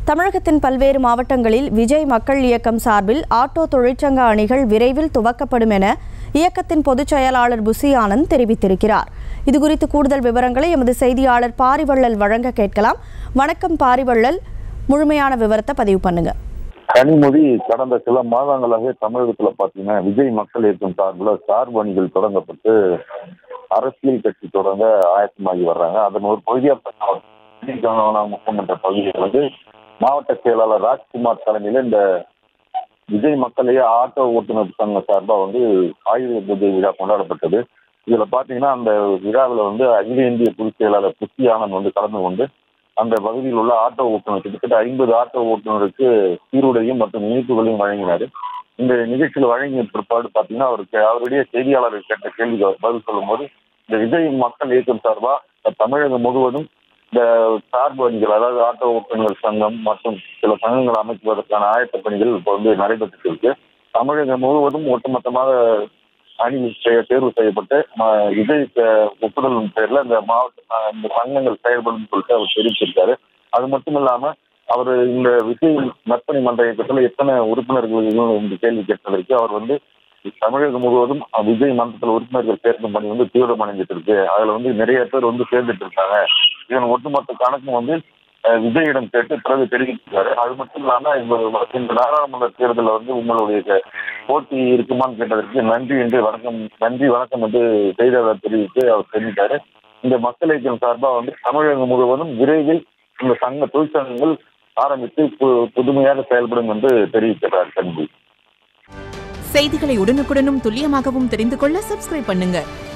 தமிழகத்தின் பல்வேறு மாவட்டங்களில் விஜய் மக்கள் இயக்கம் சார்பில் ஆட்டோ தொழிற்சங்க அணிகள் விரைவில் துவக்கப்படும் என இயக்கத்தின் பொதுச் செயலாளர் புசி ஆனந்த் தெரிவித்திருக்கிறார் இதுகுறித்து கூடுதல் விவரங்களை எமது செய்தியாளர் பாரிவள்ளல் வழங்க கேட்கலாம் வணக்கம் பாரிவள்ளல் முழுமையான விவரத்தை பதிவு பண்ணுங்க கனிமொழி கடந்த சில மாதங்களாக தமிழகத்துல பாத்தீங்கன்னா விஜய் மக்கள் இயக்கம் சார்பில் சார்பு அணிகள் தொடங்கப்பட்டு அரசியல் கட்சி தொடங்க ஆயத்தமாகி வர்றாங்க அதன் ஒரு பகுதியாக முக்கமன்ற பகுதியில் வந்து மாவட்ட செயலாளர் ராஜ்குமார் தலைமையில இந்த விஜய் மக்களையே ஆட்டோ ஓட்டுநர் சங்க சார்பா வந்து ஆயுத பூஜை விழா கொண்டாடப்பட்டது இதுல பாத்தீங்கன்னா அந்த விழாவில் வந்து அகில இந்திய பொதுச் செயலாளர் புத்தி ஆனந்த் வந்து கலந்து கொண்டு அந்த பகுதியில் உள்ள ஆட்டோ ஓட்டுநர் கிட்டத்தட்ட ஐம்பது ஆட்டோ ஓட்டுநருக்கு சீருடையும் மற்றும் இனிப்புகளையும் வழங்கினார் இந்த நிகழ்ச்சியில் வழங்கிய பிற்பாடு பார்த்தீங்கன்னா அவருக்கு அவருடைய செய்தியாளர்கள் கேட்ட கேள்விக்கு அவர் பதில் சொல்லும்போது இந்த விஜய் மக்கள் இயக்கம் சார்பா தமிழகம் முழுவதும் இந்த சார்பு அணிகள் அதாவது ஆட்டோ ஓட்டுநர் சங்கம் மற்றும் சில சங்கங்கள் அமைக்குவதற்கான ஆயத்த பணிகள் இப்போ வந்து நடைபெற்று இருக்கு தமிழகம் முழுவதும் ஒட்டுமொத்தமாக அணி செய- தேர்வு செய்யப்பட்டு ம- விஜய் அஹ், ஒப்புதல் பேர்ல இந்த மாவட்ட அஹ், இந்த சங்கங்கள் செயல்படும் சொல்லிட்டு அவர் தெரிவிச்சிருக்காரு அது மட்டும் இல்லாம அவர் இந்த விஜய் நற்பணி மன்ற இயக்கத்துல எத்தனை உறுப்பினர்கள் இருக்கணும் என்று கேள்வி கேட்டதற்கு அவர் வந்து தமிழகம் முழுவதும் விஜய் மன்றத்தில் உறுப்பினர்கள் சேர்க்கும் பணி வந்து தீவிரம் அடைஞ்சிட்டு இருக்கு அதுல வந்து நிறைய பேர் வந்து சேர்ந்துட்டு இருக்காங்க இதன் ஒட்டுமொத்த கணக்கும் வந்து அஹ், விஜயிடம் கேட்டு பிறகு தெரிவிச்சிருக்காரு அது மட்டும் இல்லாம இந்த இந்த நாடாளுமன்ற தேர்தலில் வந்து உங்களுடைய க- போட்டி இருக்குமான்னு கேட்டதற்கு நன்றி என்று வணக்கம் நன்றி வணக்கம் என்று செய்தியாளர் தெரிவித்து அவர் தெரிவித்தாரு இந்த மக்கள் இயக்கம் சார்பா வந்து தமிழகம் முழுவதும் விரைவில் இந்த சங்க தொழிற்சங்கங்கள் ஆரம்பித்து பு- புதுமையாக செயல்படும் என்று தெரிவிக்கிறார் கல்வி செய்திகளை உடனுக்குடனும் துல்லியமாகவும் தெரிந்து கொள்ள சப்ஸ்கிரைப் பண்ணுங்க